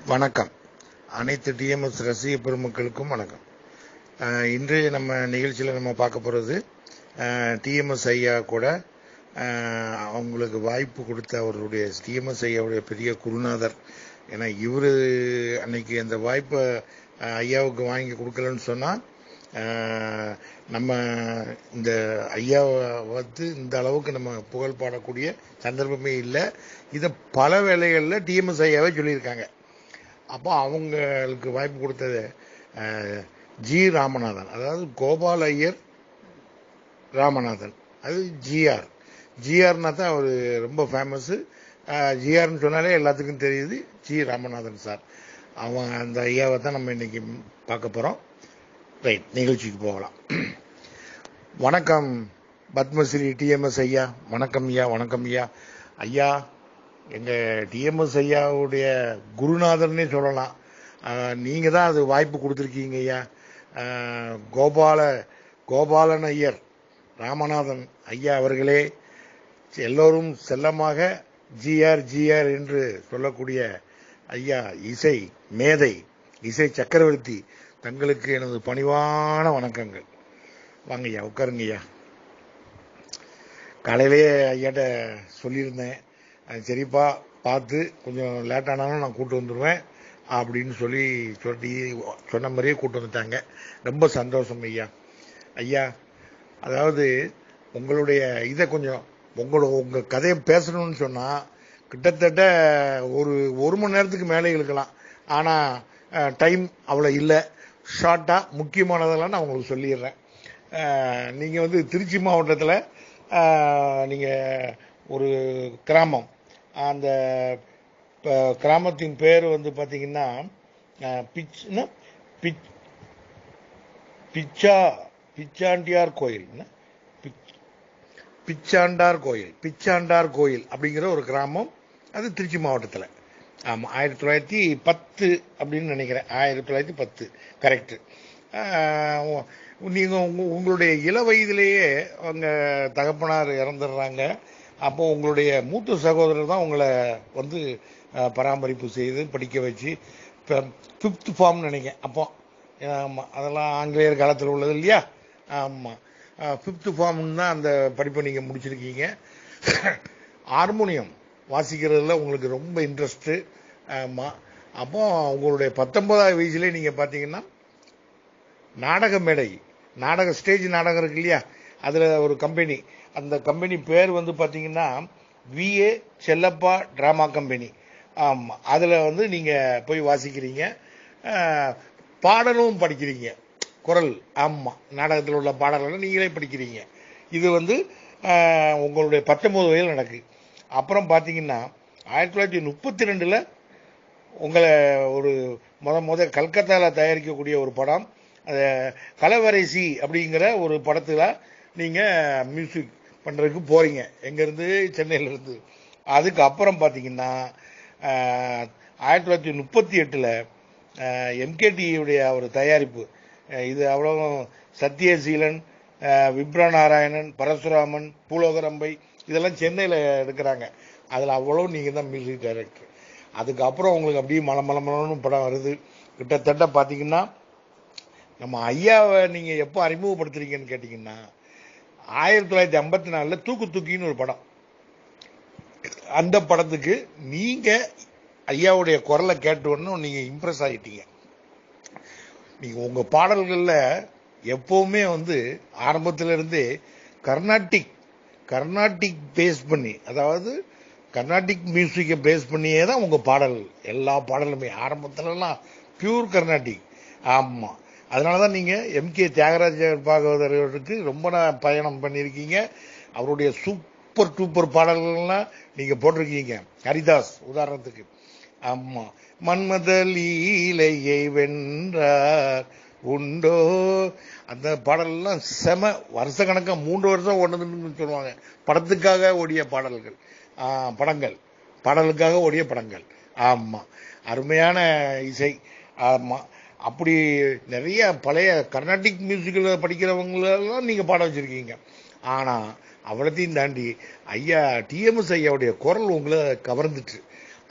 வணக்கம் அனைத்து டிஎம்எஸ் ரசிக பெருமக்களுக்கும் வணக்கம் அஹ், இன்று நம்ம நிகழ்ச்சியில் நம்ம பார்க்க போகிறது டிஎம்எஸ் ஐயா கூட அஹ், அவங்களுக்கு வாய்ப்பு கொடுத்த அவருடைய டிஎம்எஸ் ஐயாவுடைய பெரிய குருநாதர் ஏன்னா இவர் அன்னைக்கு அந்த வாய்ப்பை அஹ், ஐயாவுக்கு வாங்கி கொடுக்கலன்னு சொன்னால் நம்ம இந்த ஐயாவை வந்து இந்த அளவுக்கு நம்ம புகழ் பாடக்கூடிய சந்தர்ப்பமே இல்லை இதை பல வேளைகளில் டிஎம்எஸ் ஐயாவே சொல்லியிருக்காங்க அப்போ அவங்களுக்கு வாய்ப்பு கொடுத்தது அஹ், ஜி ராமநாதன் அதாவது கோபால் ஐயர் ராமநாதன் அது ஜிஆர் ஜிஆர்னா தான் அவர் ரொம்ப ஃபேமஸ்ஸு ஜிஆர்னு சொன்னாலே எல்லாத்துக்கும் தெரியுது ஜி ராமநாதன் சார் அவன் அந்த ஐயாவை தான் நம்ம இன்னைக்கு பார்க்க போகிறோம் ரைட் நிகழ்ச்சிக்கு போகலாம் வணக்கம் பத்மஸ்ரீ டிஎம்எஸ் ஐயா வணக்கம் ஐயா வணக்கம் ஐயா ஐயா எங்க டிஎம்எஸ் ஐயாவுடைய குருநாதர்னே சொல்லலாம் ஆஹ், நீங்க தான் அது வாய்ப்பு கொடுத்துருக்கீங்க ஐயா ஆஹ், கோபால கோபாலன் ஐயர் ராமநாதன் ஐயா அவர்களே எல்லோரும் செல்லமாக ஜிஆர் ஜிஆர் என்று சொல்லக்கூடிய ஐயா இசை மேதை இசை சக்கரவர்த்தி தங்களுக்கு எனது பணிவான வணக்கங்கள் வாங்க ஐயா உட்காருங்க ஐயா காலையிலேயே ஐயாட்ட சொல்லியிருந்தேன் அது சரிப்பா பார்த்து கொஞ்சம் லேட் ஆனாலும் நான் கூட்டு வந்துடுவேன் அப்படின்னு சொல்லி சொல்லி சொன்ன மாதிரியே கூட்டு வந்துட்டாங்க ரொம்ப சந்தோஷம் ஐயா ஐயா அதாவது உங்களுடைய இதை கொஞ்சம் உங்களோட உங்கள் கதையை பேசணும்னு சொன்னால் கிட்டத்தட்ட ஒரு ஒரு மணி நேரத்துக்கு மேலே இழுக்கலாம் ஆனால் டைம் அவ்வளோ இல்லை ஷார்ட்டாக முக்கியமானதெல்லாம் நான் உங்களுக்கு சொல்லிடுறேன் நீங்கள் வந்து திருச்சி மாவட்டத்தில் நீங்கள் ஒரு கிராமம் அந்த ப- கிராமத்தின் பேர் வந்து பார்த்தீங்கன்னா அஹ், பிச் என்ன? பிச் பிச்சா பிச்சாண்டியார் கோயில் என்ன? பிச்- பிச்சாண்டார் கோயில் பிச்சாண்டார் கோயில் அப்படிங்கிற ஒரு கிராமம் அது திருச்சி மாவட்டத்தில் ஆமாம் ஆயிரத்தி தொள்ளாயிரத்தி பத்து அப்படின்னு நினைக்கிறேன் ஆயிரத்தி தொள்ளாயிரத்தி பத்து கரெக்டு நீங்கள் உங்க உங்களுடைய இள வயதிலேயே அவங்க தகப்பனார் இறந்துடுறாங்க அப்போ உங்களுடைய மூத்த சகோதரர் தான் உங்களை வந்து அஹ், பராமரிப்பு செய்து படிக்க வச்சு இப்போ ஃபிஃப்த் ஃபார்ம் நினைக்கிறேன் அப்போ ஆமாம் அதெல்லாம் ஆங்கிலேயர் காலத்தில் உள்ளது இல்லையா ஆமாம் ஃபிஃப்த் ஃபார்ம்னு தான் அந்த படிப்பை நீங்கள் முடிச்சிருக்கீங்க ஹார்மோனியம் வாசிக்கிறதுல உங்களுக்கு ரொம்ப இன்ட்ரெஸ்ட்டு ஆமாம் அப்போ உங்களுடைய பத்தொன்பதாவது வயசுலேயே நீங்கள் பார்த்தீங்கன்னா நாடக மேடை நாடக ஸ்டேஜ் நாடகம் இருக்கு இல்லையா அதில் ஒரு கம்பெனி அந்த கம்பெனி பேர் வந்து பார்த்தீங்கன்னா விஏ செல்லப்பா ட்ராமா கம்பெனி ஆமாம் அதில் வந்து நீங்கள் போய் வாசிக்கிறீங்க அஹ், பாடலும் படிக்கிறீங்க குரல் ஆமாம் நாடகத்தில் உள்ள பாடல்களை நீங்களே படிக்கிறீங்க இது வந்து அஹ், உங்களுடைய பத்தொன்பது வயதில் நடக்கு அப்புறம் பார்த்தீங்கன்னா ஆயிரத்தி தொள்ளாயிரத்தி முப்பத்தி ரெண்டில் உங்களை ஒரு முத முத கல்கத்தாவில் தயாரிக்கக்கூடிய ஒரு படம் அது கலவரைசி அப்படிங்கிற ஒரு படத்தில் நீங்கள் மியூசிக் பண்ணுறதுக்கு போகிறீங்க எங்கேருந்து சென்னையிலேருந்து அதுக்கு அப்புறம் பார்த்தீங்கன்னா ஆஹ், ஆயிரத்தி தொள்ளாயிரத்தி முப்பத்தி எட்டில் எம்கேடியுடைய ஒரு தயாரிப்பு அஹ், இது அவ்வளோ சத்யசீலன் ஆஹ், விப்ர நாராயணன் பரசுராமன் பூலோகரம்பை இதெல்லாம் சென்னையில் எடுக்கிறாங்க அதில் அவ்வளோ நீங்கள் தான் மியூசிக் டைரக்டர் அதுக்கப்புறம் உங்களுக்கு அப்படியே மலம் மலம் மலம்னு படம் வருது கிட்டத்தட்ட பார்த்தீங்கன்னா நம்ம ஐயாவை நீங்கள் எப்போ அறிமுகப்படுத்துறீங்கன்னு கேட்டிங்கன்னா ஆயிரத்தி தொள்ளாயிரத்தி ஐம்பத்தி நாலில் தூக்கு தூக்கின்னு ஒரு படம் அந்த படத்துக்கு நீங்கள் ஐயாவுடைய குரலை கேட்ட உடனே நீங்கள் இம்ப்ரெஸ் ஆகிட்டீங்க நீங்கள் உங்கள் பாடல்களில் எப்போவுமே வந்து ஆரம்பத்துல இருந்தே கர்நாடிக் கர்நாடிக் பேஸ் பண்ணி அதாவது கர்நாடிக் மியூசிக்கை பேஸ் பண்ணியே தான் உங்கள் பாடல் எல்லா பாடலுமே ஆரம்பத்துலலாம் பியூர் கர்நாடிக் ஆமாம் அதனால தான் நீங்கள் எம்கே தியாகராஜ பாகவதருக்கு ரொம்ப நான் பயணம் பண்ணியிருக்கீங்க அவருடைய சூப்பர் டூப்பர் பாடல்கள்லாம் நீங்கள் போட்டிருக்கீங்க ஹரிதாஸ் உதாரணத்துக்கு ஆமா மன்மத லீலையை வென்றார் உண்டோ அந்த பாடல்லாம் செம வருஷ கணக்கா மூன்று வருஷம் ஓடுனதுன்னு சொல்லுவாங்க படத்துக்காக ஓடிய பாடல்கள் ஆ, படங்கள் பாடலுக்காக ஓடிய படங்கள் ஆமா அருமையான இசை ஆமா அப்படி நிறைய பழைய கர்நாடிக் மியூசிக்கில் படிக்கிறவங்களெல்லாம் நீங்கள் பாட வச்சிருக்கீங்க ஆனால் அவ்வளத்தையும் தாண்டி ஐயா டிஎம்எஸ் ஐயாவுடைய குரல் உங்களை கவர்ந்துட்டு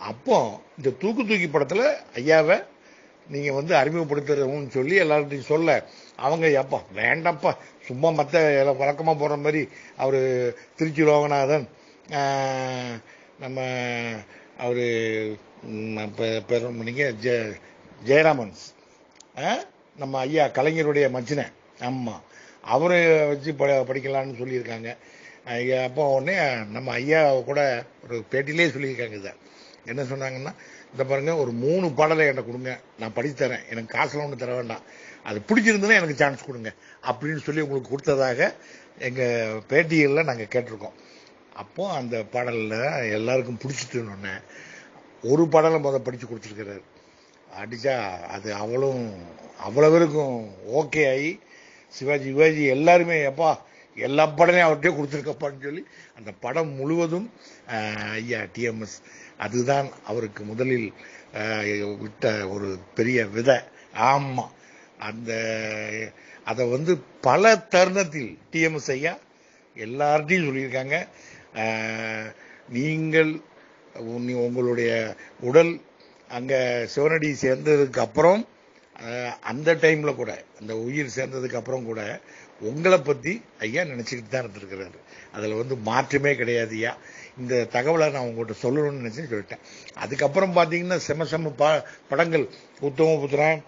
அப்போ இந்த தூக்கு தூக்கி படத்துல ஐயாவை நீங்க வந்து அறிமுகப்படுத்துறதுன்னு சொல்லி எல்லார்கிட்டையும் சொல்ல அவங்க எப்பா வேண்டாம்ப்பா சும்மா மற்ற வழக்கமா போற மாதிரி அவரு திருச்சி லோகநாதன் ஆஹ், நம்ம அவரு ம், பே- பேர் நீங்க ஜெ ஜெயராமன் ஆ? நம்ம ஐயா கலைஞருடைய மச்சினை ஆமா அவரை வச்சு ப படிக்கலாம்னு சொல்லியிருக்காங்க ஐயா அப்போ உடனே நம்ம ஐயா கூட ஒரு பேட்டிலே சொல்லியிருக்காங்க இதை என்ன சொன்னாங்கன்னா இந்த பாருங்க ஒரு மூணு பாடலை என்கிட்ட கொடுங்க நான் படிச்சு தரேன் எனக்கு காசுலாம் ஒன்றும் தர வேண்டாம் அது பிடிச்சிருந்ததுன்னா எனக்கு சான்ஸ் கொடுங்க அப்படின்னு சொல்லி உங்களுக்கு கொடுத்ததாக எங்க பேட்டிகளில் நாங்கள் கேட்டிருக்கோம் அப்போ அந்த பாடல்ல எல்லாருக்கும் பிடிச்சிட்டுன்னு ஒரு பாடலை முத படிச்சு கொடுத்துருக்கிறாரு அடிச்சா அது அவளும் அவ்வளவு பேருக்கும் ஓகே ஆகி சிவாஜி சிவாஜி எல்லாருமே எப்பா எல்லா படலையும் அவர்கிட்டயே கொடுத்துருக்கப்பான்னு சொல்லி அந்த படம் முழுவதும் ஆஹ், ஐயா டிஎம்எஸ் அதுதான் அவருக்கு முதலில் ஆஹ், விட்ட ஒரு பெரிய விதை ஆமா அந்த அதை வந்து பல தருணத்தில் டிஎம்எஸ் ஐயா எல்லார்ட்டையும் சொல்லியிருக்காங்க ஆஹ், நீங்கள் உங்க- உங்களுடைய உடல் அங்க சிவனடி சேர்ந்ததுக்கு அப்புறம் அஹ், அந்த டைம்ல கூட அந்த உயிர் சேர்ந்ததுக்கு அப்புறம் கூட உங்களை பத்தி ஐயா நினைச்சுக்கிட்டு தான் இருந்திருக்கிறாரு அதுல வந்து மாற்றமே கிடையாது ஐயா இந்த தகவலை நான் உங்கள்கிட்ட சொல்லணும்னு நினைச்சு சொல்லிட்டேன் அதுக்கப்புறம் பாத்தீங்கன்னா செம செம ப- படங்கள் உத்தமபுத்திரன்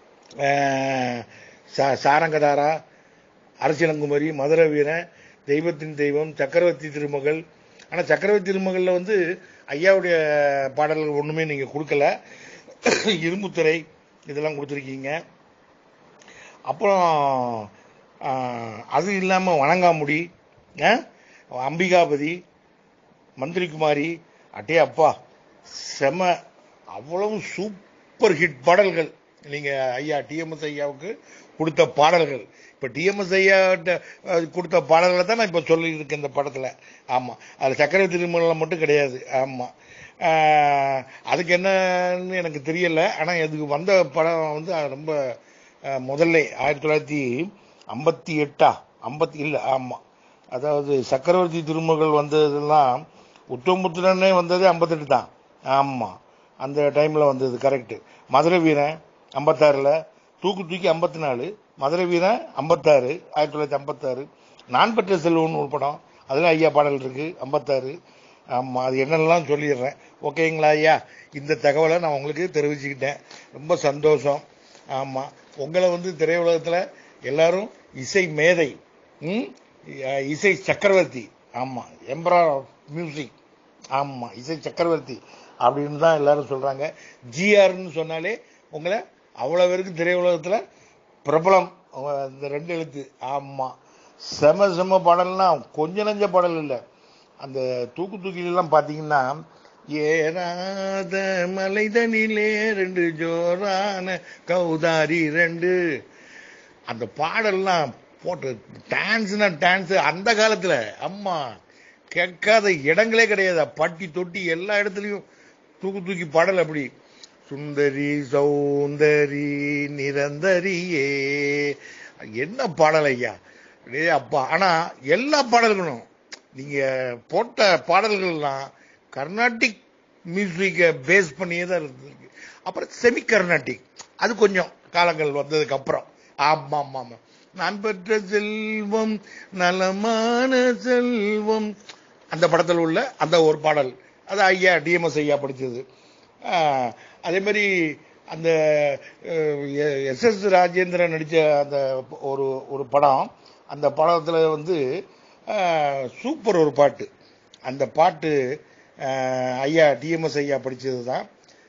அஹ், சா- சாரங்கதாரா அரசியலங்குமரி மதுரை வீரன் தெய்வத்தின் தெய்வம் சக்கரவர்த்தி திருமகள் ஆனா சக்கரவர்த்தி திருமகள்ல வந்து ஐயாவுடைய பாடல்கள் ஒண்ணுமே நீங்க கொடுக்கல இரும்புத்துறை இதெல்லாம் கொடுத்துருக்கீங்க அப்புறம் ஆஹ், அது இல்லாம வணங்காமுடி ஆஹ், அம்பிகாபதி மந்திரிகுமாரி அட்டே அப்பா செம அவ்வளவு சூப்பர் ஹிட் பாடல்கள் நீங்க ஐயா டிஎம்எஸ் ஐயாவுக்கு கொடுத்த பாடல்கள் இப்ப டிஎம்எஸ் ஐயா கொடுத்த பாடல்களை தான் நான் இப்ப சொல்லியிருக்கேன் இந்த படத்துல ஆமா அது சக்கரை திருமணம் மட்டும் கிடையாது ஆமா ஆஹ், அதுக்கு என்னன்னு எனக்கு தெரியல ஆனா இதுக்கு வந்த படம் வந்து அது ரொம்ப ஆஹ், முதல்ல ஆயிரத்தி தொள்ளாயிரத்தி ஐம்பத்தி எட்டா ஐம்பத்தி இல்ல ஆமா அதாவது சக்கரவர்த்தி திருமகள் வந்ததெல்லாம் உத்தமுத்திரனே வந்தது ஐம்பத்தெட்டு தான் ஆமா அந்த டைம்ல வந்தது கரெக்ட் மதுரை வீரன் ஐம்பத்தாறுல தூக்கு தூக்கி ஐம்பத்தி நாலு மதுரை வீரன் ஐம்பத்தாறு ஆயிரத்தி தொள்ளாயிரத்தி ஐம்பத்தாறு நான் பெற்ற செல்வம்னு ஒரு படம் அதுல ஐயா பாடல் இருக்கு ஐம்பத்தாறு ஆமா அது என்னெல்லாம் சொல்லிடுறேன் ஓகேங்களா ஐயா இந்த தகவலை நான் உங்களுக்கு தெரிவிச்சுக்கிட்டேன் ரொம்ப சந்தோஷம் ஆமா உங்களை வந்து திரையுலகத்துல எல்லாரும் இசை மேதை ம்? அஹ் இசை சக்கரவர்த்தி ஆமா எம்பரர் மியூசிக் ஆமா இசை சக்கரவர்த்தி அப்படின்னு தான் எல்லாரும் சொல்றாங்க ஜிஆர்னு சொன்னாலே உங்களை அவ்வளவு பேருக்கு திரையுலகத்துல பிரபலம் உங்க இந்த ரெண்டு எழுத்து ஆமா செம செம பாடல்லாம் கொஞ்ச நஞ்ச பாடல் இல்லை அந்த தூக்கு தூக்கிலாம் பாத்தீங்கன்னா ஏறாத மலைதனிலே ரெண்டு ஜோரான கௌதாரி ரெண்டு அந்த பாடல்லாம் போட்டு டான்ஸ்னா டான்ஸ் அந்த காலத்துல அம்மா கேட்காத இடங்களே கிடையாது பட்டி தொட்டி எல்லா இடத்துலயும் தூக்கு தூக்கி பாடல் அப்படி சுந்தரி சௌந்தரி நிரந்தரியே என்ன பாடல் ஐயா டேய் அப்பா ஆனா எல்லா பாடல்களும் நீங்க போட்ட பாடல்கள்லாம் கர்நாடிக் மியூசிக்கை பேஸ் பண்ணியே தான் இருந்திருக்கு அப்புறம் செமி கர்நாடிக் அது கொஞ்சம் காலங்கள் வந்ததுக்கு அப்புறம் ஆமா ஆமா ஆமா நான் பெற்ற செல்வம் நலமான செல்வம் அந்த படத்தில் உள்ள அந்த ஒரு பாடல் அது ஐயா டிஎம்எஸ் ஐயா படிச்சது ஆஹ், அதே மாதிரி அந்த எஸ் எஸ் ராஜேந்திரன் நடிச்ச அந்த ஒரு ஒரு படம் அந்த படத்துல வந்து ஆஹ், சூப்பர் ஒரு பாட்டு அந்த பாட்டு ஆஹ், ஐயா டிஎம்எஸ் ஐயா படிச்சது தான்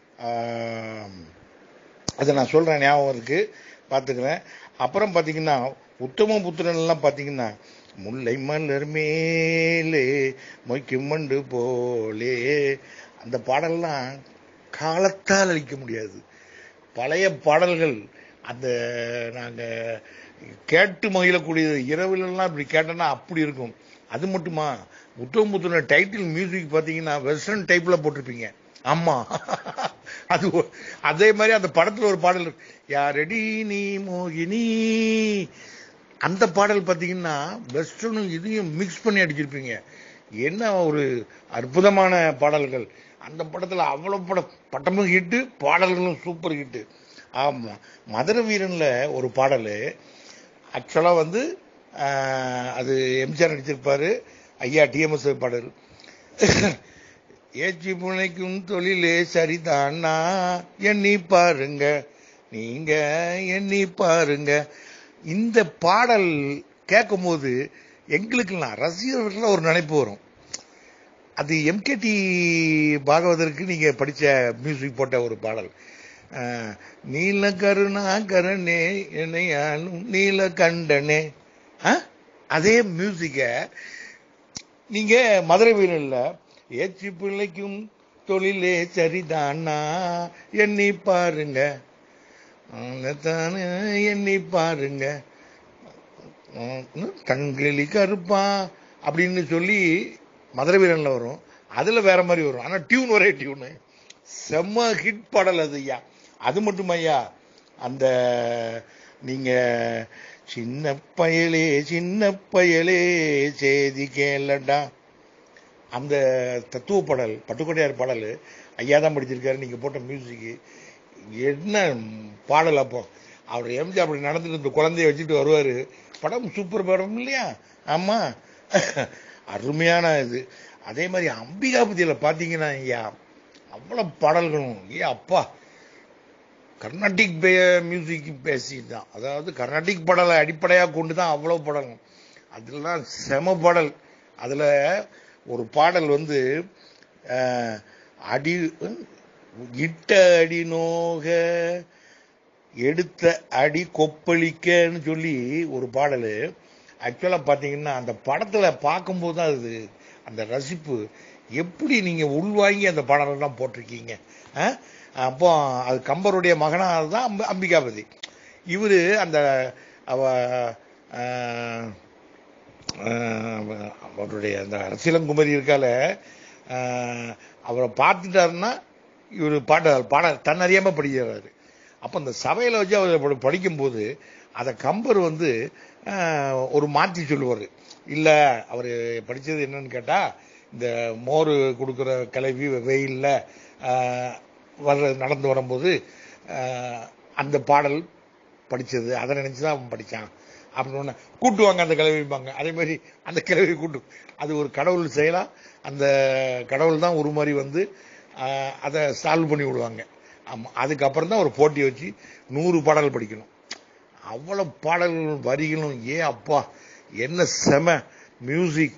அதை நான் சொல்றேன் ஞாபகம் இருக்கு பார்த்துக்கிறேன் அப்புறம் பார்த்தீங்கன்னா உத்தம புத்திரன் எல்லாம் பார்த்தீங்கன்னா முல்லை மலர் மேலே மொய்க்கும் மண்டு போலே அந்த பாடல்லாம் காலத்தால் அழிக்க முடியாது பழைய பாடல்கள் அந்த நாங்க கேட்டு மகிழக்கூடியது இரவுலலாம் இப்படி கேட்டோம்னா அப்படி இருக்கும் அது மட்டுமா உத்தமபுத்திர டைட்டில் மியூசிக் பாத்தீங்கன்னா வெஸ்டர்ன் டைப்ல போட்டிருப்பீங்க ஆமா அது ஒ- அதே மாதிரி அந்த படத்துல ஒரு பாடல் இருக்கு யாரடி நீ மோகினி அந்த பாடல் பாத்தீங்கன்னா வெஸ்டர்னும் இதையும் மிக்ஸ் பண்ணி அடிச்சிருப்பீங்க என்ன ஒரு அற்புதமான பாடல்கள் அந்த படத்துல அவ்வளவு படம் பட்டமும் ஹிட்டு பாடல்களும் சூப்பர் ஹிட்டு ஆமா மதுர வீரன்ல ஒரு பாடல் ஆக்சுவலா வந்து ஆஹ், அது எம்ஜிஆர் நடிச்சிருப்பாரு ஐயா டிஎம்எஸ் பாடல் ஏச்சி புனைக்கும் தொழிலே சரிதானா எண்ணி பாருங்க நீங்க எண்ணி பாருங்க இந்த பாடல் கேட்கும்போது எங்களுக்கெல்லாம் ரசிகர்களுக்கு ஒரு நினைப்பு வரும் அது எம்கேடி பாகவதற்கு நீங்க படிச்ச மியூசிக் போட்ட ஒரு பாடல் அஹ், நீல கருணா கரணே என்னையானும் நீல கண்டனே அஹ், அதே மியூசிக்க நீங்க மதுரை வீரன்ல ஏச்சி பிள்ளைக்கும் தொழிலே சரிதானா எண்ணி பாருங்க தானே எண்ணி பாருங்க உம், கண்கிளி கருப்பா அப்படின்னு சொல்லி மதுரை வீரன்ல வரும் அதுல வேற மாதிரி வரும் ஆனா டியூன் ஒரே டியூனு செம்ம ஹிட் பாடல் அது ஐயா அது மட்டும் ஐயா அந்த நீங்க சின்ன பயலே சின்ன பயலே செய்தி கேளடா அந்த தத்துவ பாடல் பட்டுக்கோட்டையார் பாடல் ஐயா தான் படிச்சிருக்காரு நீங்க போட்ட மியூசிக் என்ன பாடல் அப்போ அவர் எம்ஜி அப்படி நடந்துட்டு இந்த குழந்தைய வச்சுட்டு வருவாரு படம் சூப்பர் படம் இல்லையா ஆமா அருமையான இது அதே மாதிரி அம்பிகாபதியில பாத்தீங்கன்னா ஐயா அவ்வளவு பாடல்களும் ஏ அப்பா கர்நாடிக் மியூசிக் பேசி தான் அதாவது கர்நாடிக் பாடலை அடிப்படையா கொண்டு தான் அவ்வளவு பாடலும் அதெல்லாம் செம பாடல் அதுல ஒரு பாடல் வந்து அஹ், அடி இட்ட அடி நோக எடுத்த அடி கொப்பளிக்கன்னு சொல்லி ஒரு பாடல் ஆக்சுவலா பாத்தீங்கன்னா அந்த படத்துல பார்க்கும்போது தான் அது அந்த ரசிப்பு எப்படி நீங்க உள்வாங்கி அந்த பாடலெல்லாம் போட்டிருக்கீங்க ஆ? அப்போ அது கம்பருடைய மகனாக தான் அம்ப- அம்பிகாபதி இவரு அந்த அவ ஆ, ஆ, அவருடைய அந்த அரசியலங்குமரி இருக்கால ஆ, அவரை பார்த்துட்டாருன்னா இவர் பாட்ட பாட தன்னறியாம படிக்கிறாரு அப்ப அந்த சபையில வச்சு அவர் படி- படிக்கும்போது அதை கம்பர் வந்து ஆ, ஒரு மாற்றி சொல்லுவார் இல்ல அவர் படிச்சது என்னன்னு கேட்டா இந்த மோர் கொடுக்குற கிளவி வெயில்ல ஆ, வர்ற நடந்து வரும்போது ஆ, அந்த பாடல் படிச்சது அதை நினைச்சு தான் அவன் படிச்சான் அப்படின்னு ஒண்ணு, கூட்டுவாங்க அந்த கிளவிப்பாங்க அதே மாதிரி அந்த கிளவி கூட்டு அது ஒரு கடவுள் செயலா அந்த கடவுள் தான் ஒரு மாதிரி வந்து ஆஹ், அதை சால்வ் பண்ணி விடுவாங்க ஆமா அதுக்கப்புறம் தான் ஒரு போட்டி வச்சு நூறு பாடல் படிக்கணும் அவ்வளவு பாடல்களும் வரிகளும் ஏ அப்பா என்ன செம மியூசிக்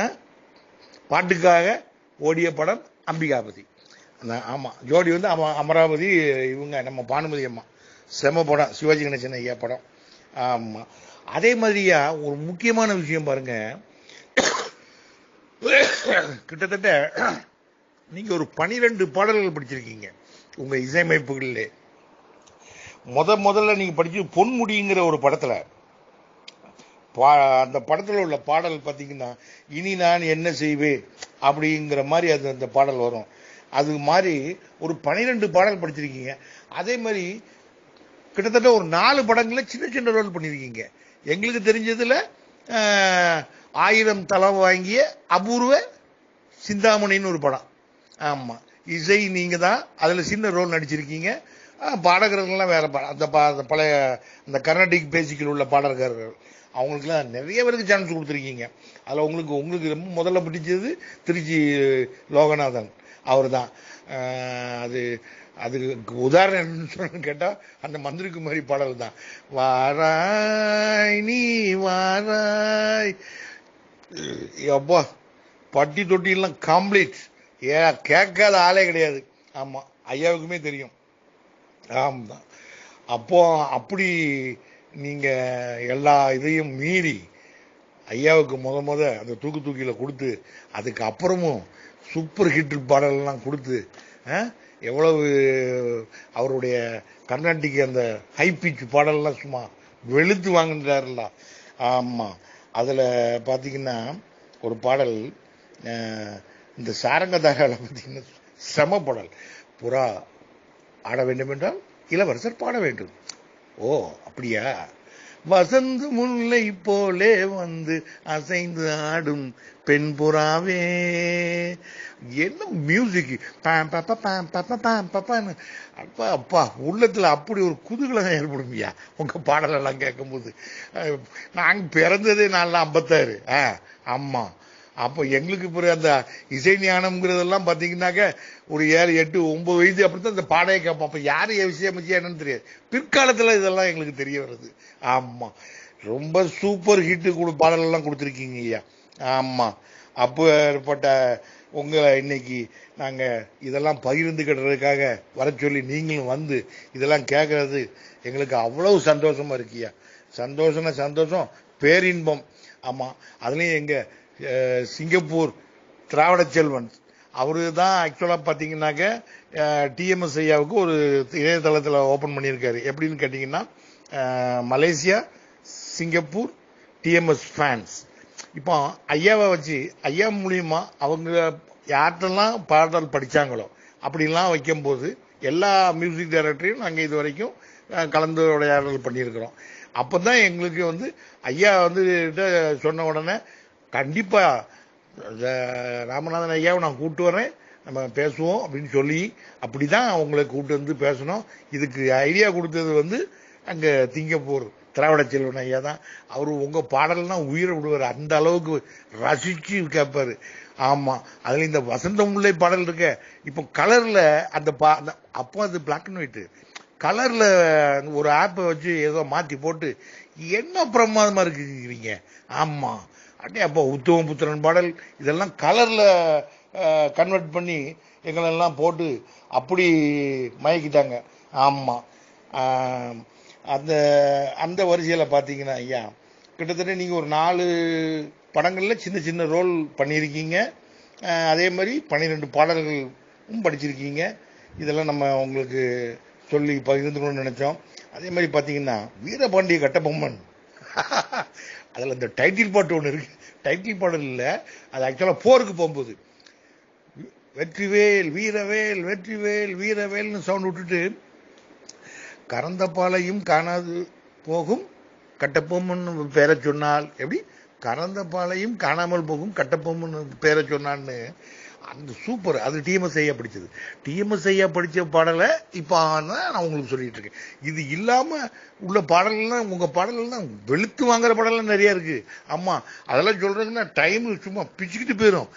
பாட்டுக்காக ஓடிய படம் அம்பிகாபதி அந்த- ஆமா ஜோடி வந்து அம- அமராவதி இவங்க நம்ம பானுமதி அம்மா செம படம் சிவாஜி கணேசன் ஐயா படம் ஆமா அதே மாதிரியா ஒரு முக்கியமான விஷயம் பாருங்க கிட்டத்தட்ட நீங்க ஒரு பனிரெண்டு பாடல்கள் படிச்சிருக்கீங்க உங்க இசையமைப்புகளிலே முத முதல்ல நீங்க படிச்சு பொன்முடிங்கிற ஒரு படத்துல பா- அந்த படத்துல உள்ள பாடல் பாத்தீங்கன்னா இனி நான் என்ன செய்வேன் அப்படிங்கிற மாதிரி அது அந்த பாடல் வரும் அது மாதிரி ஒரு பனிரெண்டு பாடல் படிச்சிருக்கீங்க அதே மாதிரி கிட்டத்தட்ட ஒரு நாலு படங்கள்ல சின்ன சின்ன ரோல் பண்ணிருக்கீங்க எங்களுக்கு தெரிஞ்சதுல ஆஹ், ஆயிரம் தலம் வாங்கிய அபூர்வ சிந்தாமணின்னு ஒரு படம் ஆமா இசை நீங்க தான் அதுல சின்ன ரோல் நடிச்சிருக்கீங்க ஆஹ், பாடகர்கள்லாம் வேற பா- அந்த பா- அந்த பழைய அந்த கர்நாடிக் பேசிக்கில் உள்ள பாடகர்கள் அவங்களுக்குலாம் நிறைய பேருக்கு சான்ஸ் கொடுத்துருக்கீங்க அதுல உங்களுக்கு உங்களுக்கு ரொம்ப முதல்ல பிடிச்சது திருச்சி லோகநாதன் அவர் தான் அது அதுக்கு உதாரணம் என்னன்னு சொல்லணும்னு கேட்டா அந்த மந்திரி குமாரி பாடல் தான் வாராய் நீ வாராய் அப்பா பட்டி தொட்டி எல்லாம் கம்ப்ளீட் ஏ கேட்காத ஆளே கிடையாது ஆமா ஐயாவுக்குமே தெரியும் ஆமா அப்போ அப்படி நீங்க எல்லா இதையும் மீறி ஐயாவுக்கு முத முத அந்த தூக்கு தூக்கில கொடுத்து அதுக்கு அப்புறமும் சூப்பர் ஹிட் பாடல்லாம் கொடுத்து ஆ, எவ்வளவு அவருடைய கர்நாடிக் அந்த ஹை பிச் பாடல்லாம் சும்மா வெளுத்து வாங்கிட்டாருல ஆமா அதுல பாத்தீங்கன்னா ஒரு பாடல் அஹ், இந்த சாரங்கதாரால பாத்தீங்கன்னா செம பாடல் புறா ஆட வேண்டும் என்றால் இளவரசர் பாட வேண்டும் ஓ அப்படியா வசந்த முல்லை போலே வந்து அசைந்து ஆடும் பெண் புறாவே என்ன மியூசிக் பாம் பாப்பா பாம் பாப்பா பாம் பாப்பான்னு அப்பா அப்பா உள்ளத்துல அப்படி ஒரு குதூகலம் ஏற்படும்யா உங்க பாடலெல்லாம் கேட்கும்போது அஹ், நாங்க பிறந்ததே நான்லாம் ஐம்பத்தாறு ஆ ஆமா அப்போ எங்களுக்கு பிறகு அந்த இசை ஞானம்ங்கிறதெல்லாம் பார்த்தீங்கன்னாக்க ஒரு ஏழு எட்டு ஒன்பது வயசு அப்படித்தான் இந்த பாடையை கேட்போம் அப்போ யார் இசையமைச்சு என்னன்னு தெரியாது பிற்காலத்தில் இதெல்லாம் எங்களுக்கு தெரிய வருது ஆமாம் ரொம்ப சூப்பர் ஹிட்டு கொடு பாடலெல்லாம் கொடுத்துருக்கீங்க ஐயா ஆமாம் அப்போ ஏற்பட்ட உங்களை இன்னைக்கு நாங்கள் இதெல்லாம் பகிர்ந்துக்கிடுறதுக்காக வர சொல்லி நீங்களும் வந்து இதெல்லாம் கேட்கறது எங்களுக்கு அவ்வளவு சந்தோஷமா இருக்கியா சந்தோஷம்னா சந்தோஷம் பேரின்பம் ஆமாம் அதுலேயும் எங்கள் சிங்கப்பூர் திராவிட செல்வன் அவரு தான் ஆக்சுவலாக பார்த்தீங்கன்னாக்க டிஎம்எஸ் ஐயாவுக்கு ஒரு இணையதளத்தில் ஓப்பன் பண்ணியிருக்காரு எப்படின்னு கேட்டிங்கன்னா அஹ், மலேசியா சிங்கப்பூர் டிஎம்எஸ் ஃபேன்ஸ் இப்போ ஐயாவை வச்சு ஐயா மூலியமா அவங்க யார்கிட்டலாம் பாடல் படிச்சாங்களோ அப்படிலாம் வைக்கும்போது எல்லா மியூசிக் டைரக்டரையும் நாங்கள் இது வரைக்கும் அஹ், கலந்துரையாடல் பண்ணியிருக்கிறோம் அப்போ தான் எங்களுக்கு வந்து ஐயா வந்து கிட்ட சொன்ன உடனே கண்டிப்பா அஹ், ராமநாதன் ஐயாவை நான் கூட்டு வரேன் நம்ம பேசுவோம் அப்படின்னு சொல்லி அப்படிதான் அவங்களை கூட்டு வந்து பேசணும் இதுக்கு ஐடியா கொடுத்தது வந்து அங்க திங்கப்பூர் திராவிட செல்வன் ஐயா தான் அவரு உங்க பாடல்னா உயிரை விடுவார் அந்த அளவுக்கு ரசிச்சு கேட்பாரு ஆமா அதுல இந்த வசந்த முல்லை பாடல் இருக்க இப்போ கலர்ல அந்த பா அந்த- அப்போ அது பிளாக் அண்ட் ஒயிட் கலர்ல ஒரு ஆப்பை வச்சு ஏதோ மாத்தி போட்டு என்ன பிரமாதமா இருக்குங்கிறீங்க ஆமா அடே அப்போ உத்தம புத்திரன் பாடல் இதெல்லாம் கலர்ல கன்வெர்ட் பண்ணி எங்களெல்லாம் போட்டு அப்படி மயக்கிட்டாங்க ஆமா ஆம், அந்த அந்த வரிசையில பாத்தீங்கன்னா ஐயா கிட்டத்தட்ட நீங்க ஒரு நாலு படங்கள்ல சின்ன சின்ன ரோல் பண்ணியிருக்கீங்க அஹ், அதே மாதிரி பன்னிரெண்டு பாடல்களும் படிச்சிருக்கீங்க இதெல்லாம் நம்ம உங்களுக்கு சொல்லி பகிர்ந்துக்கணும்னு நினைச்சோம் அதே மாதிரி பாத்தீங்கன்னா வீரபாண்டிய கட்டபொம்மன் அதுல இந்த டைட்டில் பாட்டு ஒண்ணு இருக்கு டைட்டில் பாடல் இல்ல அது ஆக்சுவலா போருக்கு போகும்போது வெற்றிவேல் வீரவேல் வெற்றிவேல் வீரவேல்னு சவுண்ட் விட்டுட்டு கறந்த பாலையும் காணாது போகும் கட்டப்பொம்மன் பேரை சொன்னால் எப்படி கறந்த பாலையும் காணாமல் போகும் கட்டப்பொம்மன் பேரை சொன்னான்னு அந்த சூப்பர் அது டிஎம்எஸ் ஐயா படிச்சது டிஎம்எஸ் ஐயா படிச்ச பாடலை இப்போ நான் உங்களுக்கு சொல்லிட்டு இருக்கேன் இது இல்லாம உள்ள பாடல்கள்லாம் உங்க பாடல்கள்லாம் வெளுத்து வாங்குற பாடல்லாம் நிறைய இருக்கு ஆமா அதெல்லாம் சொல்றதுன்னா டைம் சும்மா பிச்சுக்கிட்டு போயிடும்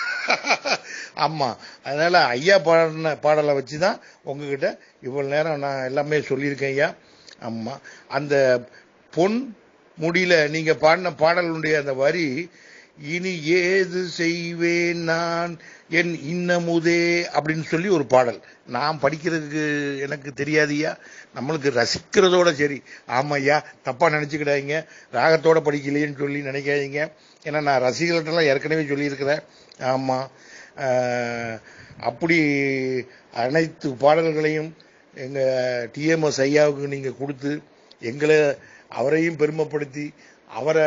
ஆமா அதனால ஐயா பாடின பாடலை வச்சுதான் உங்ககிட்ட இவ்வளவு நேரம் நான் எல்லாமே சொல்லியிருக்கேன் ஐயா ஆமா அந்த பொன் முடியல நீங்க பாடின பாடலுடைய அந்த வரி இனி ஏது செய்வேன் நான் என் இன்னமுதே அப்படின்னு சொல்லி ஒரு பாடல் நான் படிக்கிறதுக்கு எனக்கு தெரியாதுய்யா நம்மளுக்கு ரசிக்கிறதோட சரி ஆமாய்யா தப்பா நினைச்சுக்கிடாதீங்க ராகத்தோட படிக்கலையேன்னு சொல்லி நினைக்காதீங்க ஏன்னா நான் ரசிகர்கள்ட்டெல்லாம் ஏற்கனவே சொல்லியிருக்கிறேன் ஆமா ஆஹ், அப்படி அனைத்து பாடல்களையும் எங்க டிஎம்எஸ் ஐயாவுக்கு நீங்க கொடுத்து எங்களை அவரையும் பெருமைப்படுத்தி அவரை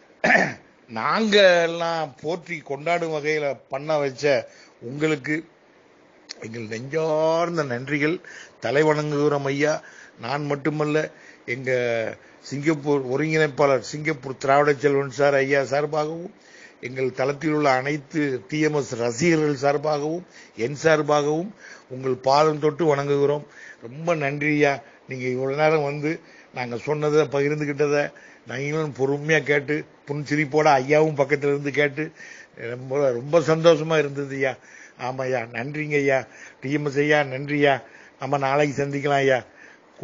நாங்க எல்லாம் போற்றி கொண்டாடும் வகையில பண்ண வச்ச உங்களுக்கு எங்கள் நெஞ்சார்ந்த நன்றிகள் தலைவணங்குகிறோம் ஐயா நான் மட்டுமல்ல எங்க சிங்கப்பூர் ஒருங்கிணைப்பாளர் சிங்கப்பூர் திராவிட செல்வன் சார் ஐயா சார்பாகவும் எங்கள் தளத்தில் உள்ள அனைத்து டிஎம்எஸ் ரசிகர்கள் சார்பாகவும் என் சார்பாகவும் உங்கள் பாதம் தொட்டு வணங்குகிறோம் ரொம்ப நன்றி ஐயா நீங்க இவ்வளவு நேரம் வந்து நாங்க சொன்னதை பகிர்ந்துகிட்டதை நீங்களும் பொறுமையா கேட்டு புன்சிரிப்போட ஐயாவும் பக்கத்துல இருந்து கேட்டு ரொம்ப ரொம்ப சந்தோஷமா இருந்தது ஐயா ஆமா ஐயா நன்றிங்க ஐயா டிஎம்எஸ் ஐயா நன்றியா நம்ம நாளைக்கு சந்திக்கலாம் ஐயா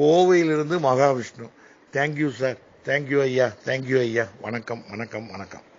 கோவையிலிருந்து மகாவிஷ்ணு தேங்க்யூ சார் தேங்க்யூ ஐயா தேங்க்யூ ஐயா வணக்கம் வணக்கம் வணக்கம்